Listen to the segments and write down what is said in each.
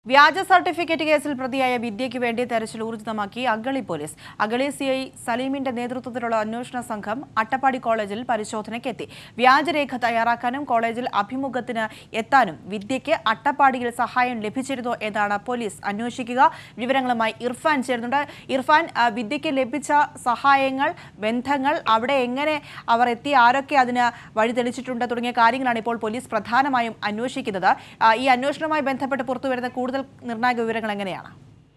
വ്യാജ സർട്ടിഫിക്കറ്റ് കേസിൽ പ്രതിയായ വിദ്യയ്ക്ക് വേണ്ടി തെരച്ചിൽ ഊർജിതമാക്കി Agali police Agali C I സലീമിന്റെ നേതൃത്വത്തിലുള്ള അന്വേഷണ സംഘം അട്ടപ്പാടി കോളേജിൽ പരിശോധനയ്ക്കെത്തി വ്യാജരേഖ തയ്യാറാക്കാനും കോളേജിൽ അഭിമുഖത്തിന് എത്താനും വിദ്യയ്ക്ക് അട്ടപ്പാടിയിൽ സഹായം ലഭിച്ചിരുന്നോ എന്നാണ് പോലീസ് അന്വേഷിക്കുക വിവരങ്ങളുമായി ഇർഫാൻ ചേരുന്നുണ്ട് ഇർഫാൻ ആ, വിദ്യയ്ക്ക് ലഭിച്ച സഹായങ്ങൾ ബന്ധങ്ങൾ അവിടെ എങ്ങനെ അവർ എത്തി ആരൊക്കെ അതിന് വഴി തെളിച്ചിട്ടുണ്ട് തുടങ്ങിയ കാര്യങ്ങളാണ് ഇപ്പോൾ പോലീസ് പ്രധാനമായും അന്വേഷിക്കുന്നത് ആ, ഈ അന്വേഷണവുമായി ബന്ധപ്പെട്ട് പുറത്തുവരുന്ന കൂടുതൽ നിർണായക വിവരങ്ങൾ എങ്ങനെയാണ്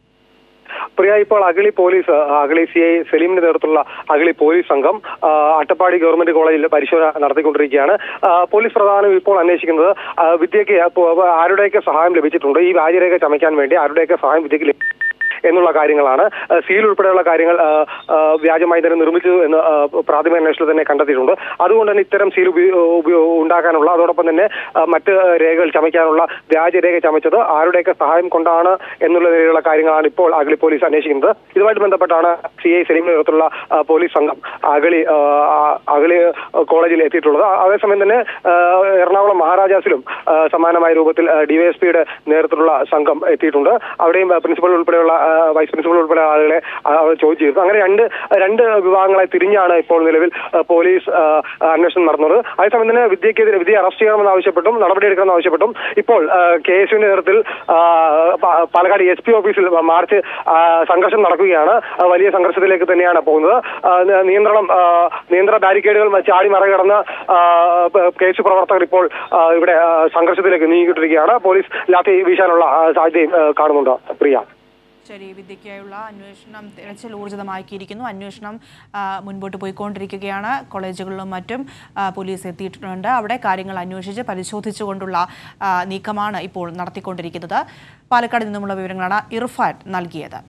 പ്രിയ ഇപ്പോൾ അഗളി പോലീസ് ആ, അഗളി സി ഐ സലീമിന്റെ നേതൃത്വത്തിലുള്ള അഗളി പോലീസ് സംഘം ആ, അട്ടപ്പാടി ഗവൺമെന്റ് കോളേജിൽ പരിശോധന നടത്തിക്കൊണ്ടിരിക്കുകയാണ് ആ, പോലീസ് പ്രധാനം ഇപ്പോൾ അന്വേഷിക്കുന്നത് ആ, വിദ്യയ്ക്ക് അപ്പോ ആരുടെയൊക്കെ സഹായം ലഭിച്ചിട്ടുണ്ട് ഈ വ്യാജരേഖ ചമയ്ക്കാൻ വേണ്ടി ആരുടെയൊക്കെ സഹായം വിദ്യയ്ക്ക് ലഭി- എന്നുള്ള കാര്യങ്ങളാണ് ആ, സീൽ ഉൾപ്പെടെയുള്ള കാര്യങ്ങൾ ആ, ആ, വ്യാജമായി തന്നെ നിർമ്മിച്ചു എന്ന് ആ, പ്രാഥമിക അന്വേഷണത്തിൽ തന്നെ കണ്ടെത്തിയിട്ടുണ്ട് അതുകൊണ്ട് തന്നെ ഇത്തരം സീൽ ഉപയോ- ഉപയോ- ഉണ്ടാക്കാനുള്ള അതോടൊപ്പം തന്നെ ആ, മറ്റ് രേഖകൾ ചമയ്ക്കാനുള്ള വ്യാജരേഖ ചമച്ചത് ആരുടെയൊക്കെ സഹായം കൊണ്ടാണ് എന്നുള്ള നിലയിലുള്ള കാര്യങ്ങളാണ് ഇപ്പോൾ അഗളി പോലീസ് അന്വേഷിക്കുന്നത് ഇതുമായിട്ട് ബന്ധപ്പെട്ടാണ് സി ഐ സലീമിന്റെ നേതൃത്വത്തിലുള്ള ആ, പോലീസ് സംഘം അഗളി ആ, അഗളി കോളേജിൽ എത്തിയിട്ടുള്ളത് ആ- അതേസമയം തന്നെ ആ, എറണാകുളം മഹാരാജാസിലും ആ, സമാനമായ രൂപത്തിൽ ഡിവൈഎസ്പിയുടെ നേതൃത്വത്തിലുള്ള സംഘം എത്തിയിട്ടുണ്ട് അവിടെയും ആ, പ്രിൻസിപ്പൽ ഉൾപ്പെടെയുള്ള ആ, വൈസ് പ്രിൻസിപ്പൽ ഉൾപ്പെടെ ആളുകളെ ആ, അവർ ചോദ്യം ചെയ്തു അങ്ങനെ രണ്ട് രണ്ട് വിഭാഗങ്ങളെ തിരിഞ്ഞാണ് ഇപ്പോൾ നിലവിൽ ആ, പോലീസ് ആ, അന്വേഷണം നടന്നത് അതേസമയം തന്നെ വിദ്യക്കെതിരെ വിദ്യയെ അറസ്റ്റ് ചെയ്യണമെന്ന് ആവശ്യപ്പെട്ടും നടപടിയെടുക്കണമെന്ന് ആവശ്യപ്പെട്ടും ഇപ്പോൾ കെ എസ് യുവിന്റെ നേതൃത്വത്തിൽ ആ, പ- പാലക്കാട് എസ് പി ഓഫീസിൽ മാർച്ച് ആ, സംഘർഷം നടക്കുകയാണ് ആ, വലിയ സംഘർഷത്തിലേക്ക് തന്നെയാണ് പോകുന്നത് ആ, ന- നിയന്ത്രണം ആ, നിയന്ത്രണ ബാരിക്കേഡുകൾ ചാടി മറികടന്ന് ആ, പ- കെ എസ് യു പ്രവർത്തകർ ഇപ്പോൾ ആ, ഇവിടെ ആ, സംഘർഷത്തിലേക്ക് നീങ്ങിക്കൊണ്ടിരിക്കുകയാണ് പോലീസ് ലാത്തി വീശാനുള്ള ആ, സാധ്യതയും ആ, കാണുന്നുണ്ട് പ്രിയ ശരി വിദ്യയ്ക്കായുള്ള അന്വേഷണം തിരച്ചിൽ ഊർജിതമാക്കിയിരിക്കുന്നു അന്വേഷണം ആ, മുൻപോട്ട് പോയിക്കൊണ്ടിരിക്കുകയാണ് കോളേജുകളിലും മറ്റും ആ, പോലീസ് എത്തിയിട്ടുണ്ട് അവിടെ കാര്യങ്ങൾ അന്വേഷിച്ച് പരിശോധിച്ചുകൊണ്ടുള്ള ആ, നീക്കമാണ് ഇപ്പോൾ നടത്തിക്കൊണ്ടിരിക്കുന്നത് പാലക്കാട് നിന്നുമുള്ള വിവരങ്ങളാണ് ഇർഫാൻ നൽകിയത്